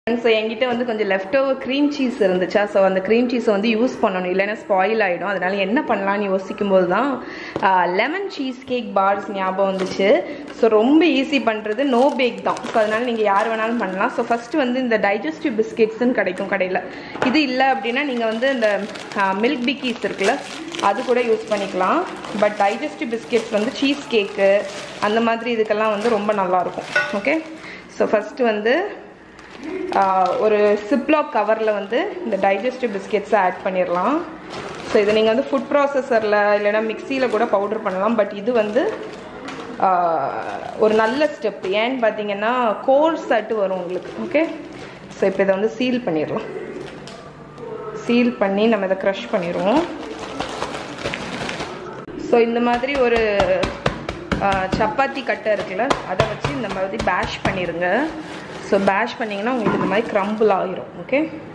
so என்கிட்ட வந்து கொஞ்சம் லெஃப்ட் ஓவர் க்ரீம் சீஸ் இருந்துச்சா ஸோ அந்த க்ரீம் சீஸை வந்து யூஸ் பண்ணணும் இல்லைன்னா ஸ்பாயில் ஆகிடும் அதனால என்ன பண்ணலாம்னு யோசிக்கும் போது தான் லெமன் சீஸ் கேக் பார்ஸ் ஞாபகம் வந்துச்சு ஸோ ரொம்ப ஈஸி பண்ணுறது நோ பேக் தான் ஸோ அதனால நீங்கள் யார் வேணாலும் பண்ணலாம் ஸோ ஃபஸ்ட்டு வந்து இந்த டைஜஸ்டிவ் பிஸ்கெட்ஸ்னு கிடைக்கும் கடையில் இது இல்லை அப்படின்னா நீங்கள் வந்து இந்த மில்க் பிக்கீஸ் இருக்குல்ல அது கூட யூஸ் பண்ணிக்கலாம் பட் டைஜஸ்டிவ் பிஸ்கெட்ஸ் வந்து சீஸ் கேக்கு அந்த மாதிரி இதுக்கெல்லாம் வந்து ரொம்ப நல்லாயிருக்கும் ஓகே ஸோ ஃபஸ்ட்டு வந்து ஒரு சிப்லாக் கவரில் வந்து இந்த டைஜஸ்டிவ் பிஸ்கெட்ஸை ஆட் பண்ணிடலாம் ஸோ இதை நீங்கள் வந்து ஃபுட் ப்ராசஸரில் இல்லைனா மிக்சியில் கூட பவுடர் பண்ணலாம் பட் இது வந்து ஒரு நல்ல ஸ்டெப் ஏன்னு பார்த்தீங்கன்னா கோர்ஸ் ஆட்டு வரும் உங்களுக்கு ஓகே ஸோ இப்போ இதை வந்து சீல் பண்ணிடலாம் சீல் பண்ணி நம்ம இதை க்ரஷ் பண்ணிடுவோம் ஸோ இந்த மாதிரி ஒரு சப்பாத்தி கட்டை இருக்குல்ல அதை வச்சு இந்த மாதிரி பேஷ் பண்ணிடுங்க ஸோ பேஷ் பண்ணிங்கன்னா உங்களுக்கு இந்த மாதிரி க்ரம்பிள் ஆகிரும் ஓகே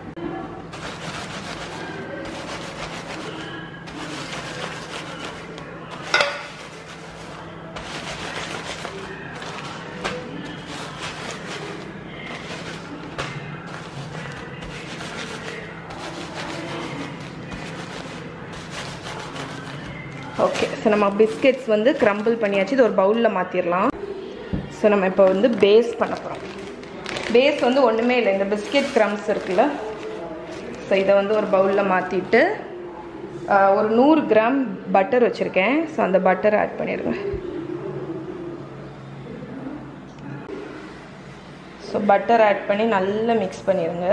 ஓகே ஸோ நம்ம பிஸ்கெட்ஸ் வந்து க்ரம்பிள் பண்ணியாச்சு இது ஒரு பவுலில் மாற்றிடலாம் ஸோ நம்ம இப்போ வந்து பேஸ் பண்ண போகிறோம் பேஸ் வந்து ஒன்றுமே இல்லை இந்த பிஸ்கெட் க்ரம்ஸ் இருக்குல்ல ஸோ இதை வந்து ஒரு பவுலில் மாற்றிட்டு ஒரு நூறு கிராம் பட்டர் வச்சுருக்கேன் ஸோ அந்த பட்டர் ஆட் பண்ணிடுங்க ஸோ பட்டர் ஆட் பண்ணி நல்லா மிக்ஸ் பண்ணிடுங்க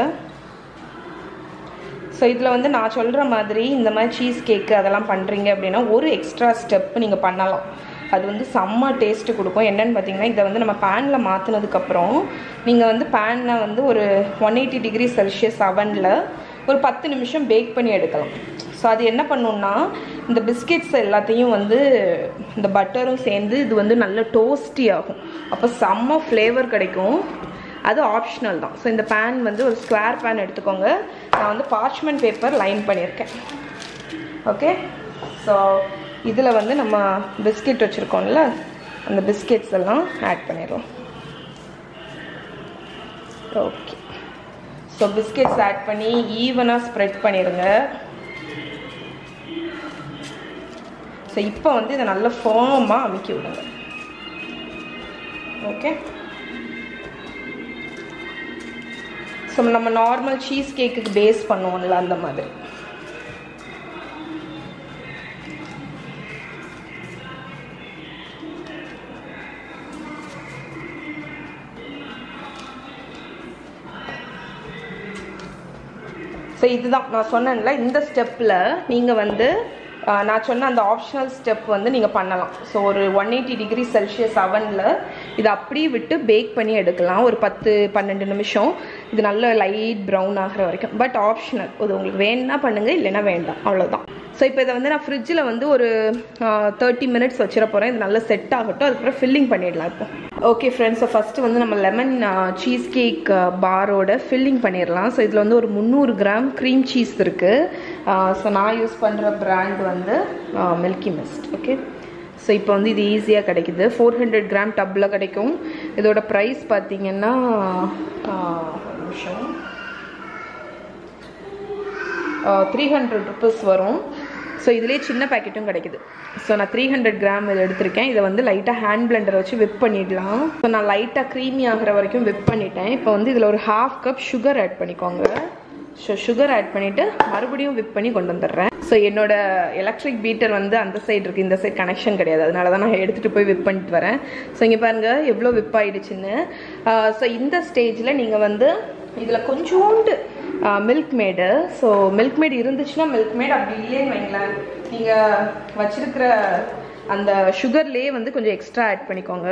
ஸோ இதில் வந்து நான் சொல்கிற மாதிரி இந்த மாதிரி சீஸ் கேக்கு அதெல்லாம் பண்ணுறீங்க அப்படின்னா ஒரு எக்ஸ்ட்ரா ஸ்டெப் நீங்கள் பண்ணலாம் அது வந்து செம்ம டேஸ்ட்டு கொடுக்கும் என்னென்னு பார்த்தீங்கன்னா இதை வந்து நம்ம பேனில் மாற்றினதுக்கப்புறம் நீங்கள் வந்து பேனை வந்து ஒரு ஒன் எயிட்டி டிகிரி செல்சியஸ் அவனில் ஒரு பத்து நிமிஷம் பேக் பண்ணி எடுக்கலாம் ஸோ அது என்ன பண்ணுன்னா இந்த பிஸ்கெட்ஸ் எல்லாத்தையும் வந்து இந்த பட்டரும் சேர்ந்து இது வந்து நல்ல டோஸ்டி ஆகும் அப்போ செம்ம ஃப்ளேவர் கிடைக்கும் அது ஆப்ஷனல் தான் ஸோ இந்த பேன் வந்து ஒரு ஸ்கொயர் பேன் எடுத்துக்கோங்க நான் வந்து பார்ச்மெண்ட் பேப்பர் லைன் பண்ணியிருக்கேன் ஓகே ஸோ இதில் வந்து நம்ம பிஸ்கெட் வச்சுருக்கோம்ல அந்த பிஸ்கெட்ஸ் எல்லாம் ஆட் பண்ணிடலாம் ஓகே ஸோ பிஸ்கெட்ஸ் ஆட் பண்ணி ஈவனாக ஸ்ப்ரெட் பண்ணிடுங்க ஸோ இப்போ வந்து இதை நல்லா ஃபார்மாக அமுக்கி விடுங்க ஓகே ஸோ நம்ம நார்மல் சீஸ் கேக்குக்கு பேஸ் பண்ணுவோம்ல அந்த மாதிரி ஸோ இதுதான் நான் சொன்னேன்ல இந்த ஸ்டெப்பில் நீங்கள் வந்து நான் சொன்ன அந்த ஆப்ஷனல் ஸ்டெப் வந்து நீங்கள் பண்ணலாம் ஸோ ஒரு ஒன் எயிட்டி டிகிரி செல்சியஸ் அவனில் இதை அப்படியே விட்டு பேக் பண்ணி எடுக்கலாம் ஒரு பத்து பன்னெண்டு நிமிஷம் இது நல்ல லைட் ப்ரௌன் ஆகிற வரைக்கும் பட் ஆப்ஷனல் அது உங்களுக்கு வேணும்னா பண்ணுங்கள் இல்லைன்னா வேண்டாம் அவ்வளோதான் ஸோ இப்போ இதை வந்து நான் ஃப்ரிட்ஜில் வந்து ஒரு தேர்ட்டி மினிட்ஸ் வச்சிட போகிறேன் இது நல்லா செட் ஆகட்டும் அதுக்கப்புறம் ஃபில்லிங் பண்ணிடலாம் இப்போ ஓகே ஃப்ரெண்ட்ஸ் ஸோ ஃபஸ்ட்டு வந்து நம்ம லெமன் சீஸ் கேக் பாரோட ஃபில்லிங் பண்ணிடலாம் ஸோ இதில் வந்து ஒரு முந்நூறு கிராம் க்ரீம் சீஸ் இருக்குது ஸோ நான் யூஸ் பண்ணுற பிராண்ட் வந்து மில்கி மிஸ்ட் ஓகே ஸோ இப்போ வந்து இது ஈஸியாக கிடைக்குது ஃபோர் ஹண்ட்ரட் கிராம் டப்பில் கிடைக்கும் இதோட ப்ரைஸ் பார்த்தீங்கன்னா நிமிஷம் த்ரீ ஹண்ட்ரட் ருபீஸ் வரும் ஸோ இதுலேயே சின்ன பேக்கெட்டும் கிடைக்குது ஸோ நான் த்ரீ ஹண்ட்ரட் கிராம் இதை எடுத்திருக்கேன் இதை வந்து லைட்டாக ஹேண்ட் பிளெண்டர் வச்சு விப் பண்ணிடலாம் ஸோ நான் லைட்டாக க்ரீமி ஆகிற வரைக்கும் விப் பண்ணிட்டேன் இப்போ வந்து இதில் ஒரு ஹாஃப் கப் சுகர் ஆட் பண்ணிக்கோங்க ஸோ சுகர் ஆட் பண்ணிவிட்டு மறுபடியும் விப் பண்ணி கொண்டு வந்துடுறேன் ஸோ என்னோட எலக்ட்ரிக் பீட்டர் வந்து அந்த சைடு இருக்குது இந்த சைடு கனெக்ஷன் கிடையாது அதனால தான் நான் எடுத்துகிட்டு போய் விப் பண்ணிட்டு வரேன் ஸோ இங்கே பாருங்கள் எவ்வளோ விப் ஆகிடுச்சின்னு ஸோ இந்த ஸ்டேஜில் நீங்கள் வந்து இதில் கொஞ்சோண்டு Milkmaid so Milkmaid இருந்துச்சுன்னா மில்க் மேட் அப்படி இல்லைன்னு வைங்களேன் நீங்கள் வச்சிருக்கிற அந்த சுகர்லேயே வந்து கொஞ்சம் எக்ஸ்ட்ரா ஆட் பண்ணிக்கோங்க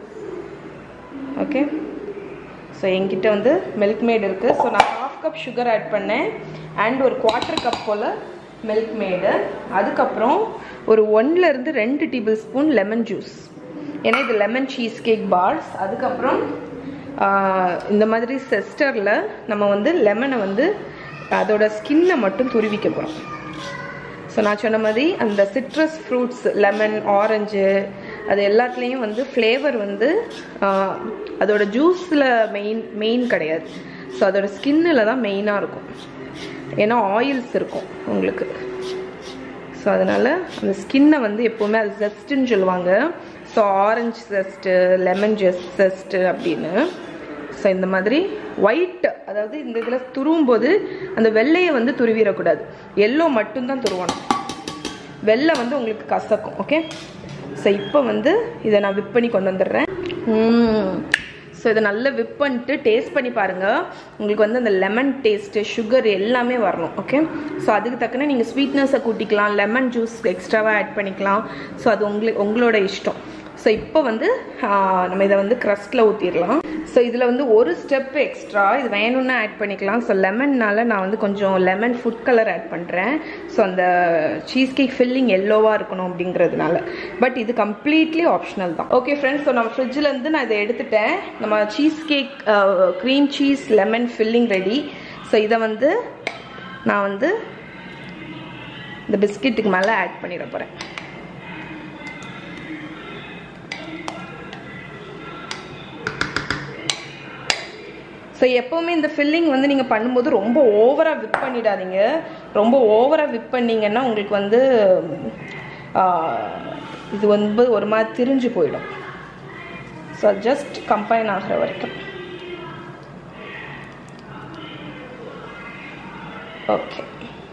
ஓகே ஸோ என்கிட்ட வந்து மில்க் மேட் இருக்குது ஸோ நான் ஹாஃப் கப் சுகர் ஆட் பண்ணேன் அண்ட் ஒரு குவார்ட்டர் கப் போல் மில்க் மேடு அதுக்கப்புறம் ஒரு ஒன்லேருந்து ரெண்டு டேபிள் ஸ்பூன் லெமன் ஜூஸ் ஏன்னா இது லெமன் சீஸ் கேக் பார்ஸ் அதுக்கப்புறம் இந்த மாதிரி செஸ்டரில் நம்ம வந்து லெமனை வந்து அதோட ஸ்கின்னை மட்டும் துருவிக்க போகிறோம் ஸோ நான் சொன்ன மாதிரி அந்த சிட்ரஸ் ஃப்ரூட்ஸ் லெமன் ஆரஞ்சு அது எல்லாத்துலேயும் வந்து ஃப்ளேவர் வந்து அதோட ஜூஸில் மெயின் மெயின் கிடையாது ஸோ அதோட ஸ்கின்னில் தான் மெயினாக இருக்கும் ஏன்னா ஆயில்ஸ் இருக்கும் உங்களுக்கு ஸோ அதனால் அந்த ஸ்கின்னை வந்து எப்போவுமே அது ஜெஸ்ட்டுன்னு சொல்லுவாங்க so orange zest lemon zest zest அப்படின்னு ஸோ இந்த மாதிரி ஒயிட் அதாவது இந்த இதில் துருவும் போது அந்த வெள்ளையை வந்து துருவிடக்கூடாது எல்லோ மட்டும்தான் துருவணும் வெள்ளை வந்து உங்களுக்கு கசக்கும் ஓகே ஸோ இப்போ வந்து இதை நான் விப் பண்ணி கொண்டு வந்துடுறேன் ஸோ இதை நல்லா விப் பண்ணிட்டு டேஸ்ட் பண்ணி பாருங்கள் உங்களுக்கு வந்து அந்த லெமன் டேஸ்ட்டு சுகர் எல்லாமே வரணும் ஓகே ஸோ அதுக்கு தக்கன நீங்கள் ஸ்வீட்னஸை கூட்டிக்கலாம் லெமன் ஜூஸ் எக்ஸ்ட்ராவாக ஆட் பண்ணிக்கலாம் ஸோ அது உங்களுக்கு உங்களோட இஷ்டம் ஸோ இப்போ வந்து நம்ம இதை வந்து க்ரஸ்ட்டில் ஊற்றிடலாம் ஸோ இதில் வந்து ஒரு ஸ்டெப் எக்ஸ்ட்ரா இது வேணும்னா ஆட் பண்ணிக்கலாம் ஸோ லெமன்னால நான் வந்து கொஞ்சம் லெமன் ஃபுட் கலர் ஆட் பண்ணுறேன் ஸோ அந்த சீஸ் கேக் ஃபில்லிங் எல்லோவாக இருக்கணும் அப்படிங்கிறதுனால பட் இது கம்ப்ளீட்லி ஆப்ஷனல் தான் ஓகே ஃப்ரெண்ட்ஸ் ஸோ நம்ம ஃப்ரிட்ஜிலேருந்து நான் இதை எடுத்துட்டேன் நம்ம cheesecake cream cheese lemon filling ready so இதை வந்து நான் வந்து இந்த பிஸ்கெட்டுக்கு மேலே ஆட் பண்ணிட போகிறேன் ஸோ எப்போவுமே இந்த ஃபில்லிங் வந்து நீங்கள் பண்ணும்போது ரொம்ப ஓவராக விப் பண்ணிடாதீங்க ரொம்ப ஓவராக விப் பண்ணிங்கன்னா உங்களுக்கு வந்து இது வந்து ஒரு மாதிரி திரிஞ்சு போயிடும் ஸோ ஜஸ்ட் கம்பைன் ஆகிற வரைக்கும் ஓகே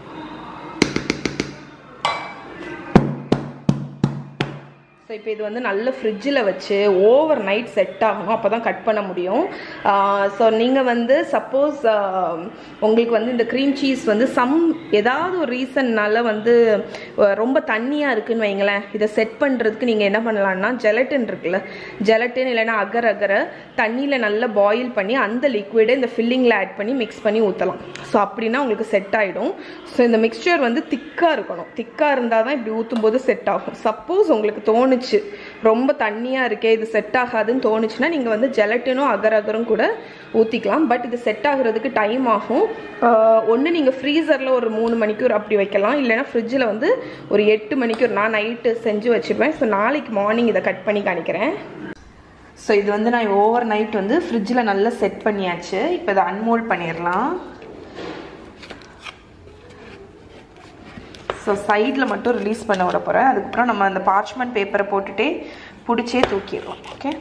ஸோ இப்போ இது வந்து நல்ல ஃப்ரிட்ஜில் வச்சு ஓவர் நைட் செட் ஆகணும் அப்போ தான் கட் பண்ண முடியும் ஸோ நீங்கள் வந்து சப்போஸ் உங்களுக்கு வந்து இந்த க்ரீம் சீஸ் வந்து சம் ஏதாவது ஒரு ரீசன்னால வந்து ரொம்ப தண்ணியாக இருக்குன்னு வைங்களேன் இதை செட் பண்ணுறதுக்கு நீங்கள் என்ன பண்ணலான்னா ஜெலட்டின் இருக்குல்ல ஜெலட்டின் இல்லைன்னா அகர் அகர தண்ணியில் நல்லா பாயில் பண்ணி அந்த லிக்விடை இந்த ஃபில்லிங்கில் ஆட் பண்ணி மிக்ஸ் பண்ணி ஊற்றலாம் ஸோ அப்படின்னா உங்களுக்கு செட் ஆகிடும் ஸோ இந்த மிக்சர் வந்து திக்காக இருக்கணும் திக்காக இருந்தால் தான் இப்படி ஊற்றும் போது செட் ஆகும் சப்போஸ் உங்களுக்கு தோணுச்சு ரொம்ப தண்ணியாக இருக்கே இது செட் ஆகாதுன்னு தோணுச்சுன்னா நீங்கள் வந்து ஜெலட்டினும் அகர் அகரும் கூட ஊற்றிக்கலாம் பட் இது செட் ஆகுறதுக்கு டைம் ஆகும் ஒன்று நீங்கள் ஃப்ரீசரில் ஒரு மூணு மணிக்கூர் அப்படி வைக்கலாம் இல்லைனா ஃப்ரிட்ஜில் வந்து ஒரு எட்டு மணிக்கூர் நான் நைட்டு செஞ்சு வச்சுருப்பேன் ஸோ நாளைக்கு மார்னிங் இதை கட் பண்ணி காணிக்கிறேன் ஸோ இது வந்து நான் ஓவர் நைட் வந்து ஃப்ரிட்ஜில் நல்லா செட் பண்ணியாச்சு இப்போ இதை அன்மோல்ட் பண்ணிடலாம் ஸோ சைடில் மட்டும் ரிலீஸ் பண்ண விட போகிறேன் அதுக்கப்புறம் நம்ம அந்த பார்ச்மெண்ட் பேப்பரை போட்டுகிட்டே பிடிச்சே தூக்கிடுறோம் ஓகே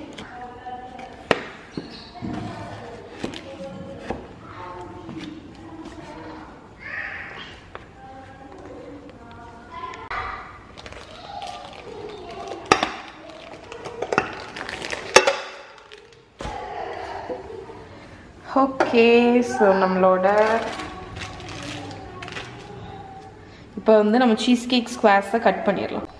ஓகே ஸோ நம்மளோட இப்போ வந்து நம்ம சீஸ் கேக் ஸ்கொயர்ஸை கட் பண்ணிடலாம்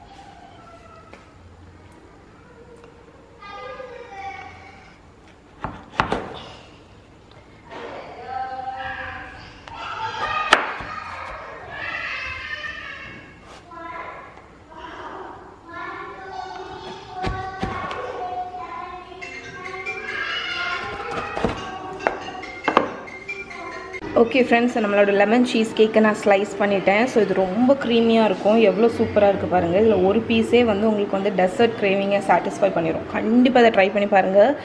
ஓகே ஃப்ரெண்ட்ஸ் நம்மளோட லெமன் சீஸ் கேக்கை நான் ஸ்லைஸ் பண்ணிட்டேன் ஸோ இது ரொம்ப க்ரீமியாக இருக்கும் எவ்வளோ சூப்பராக இருக்குது பாருங்கள் இதில் ஒரு பீஸே வந்து உங்களுக்கு வந்து டெசர்ட் கிரேவிங்கை சாட்டிஸ்ஃபை பண்ணிடும் கண்டிப்பாக அதை ட்ரை பண்ணி பாருங்கள்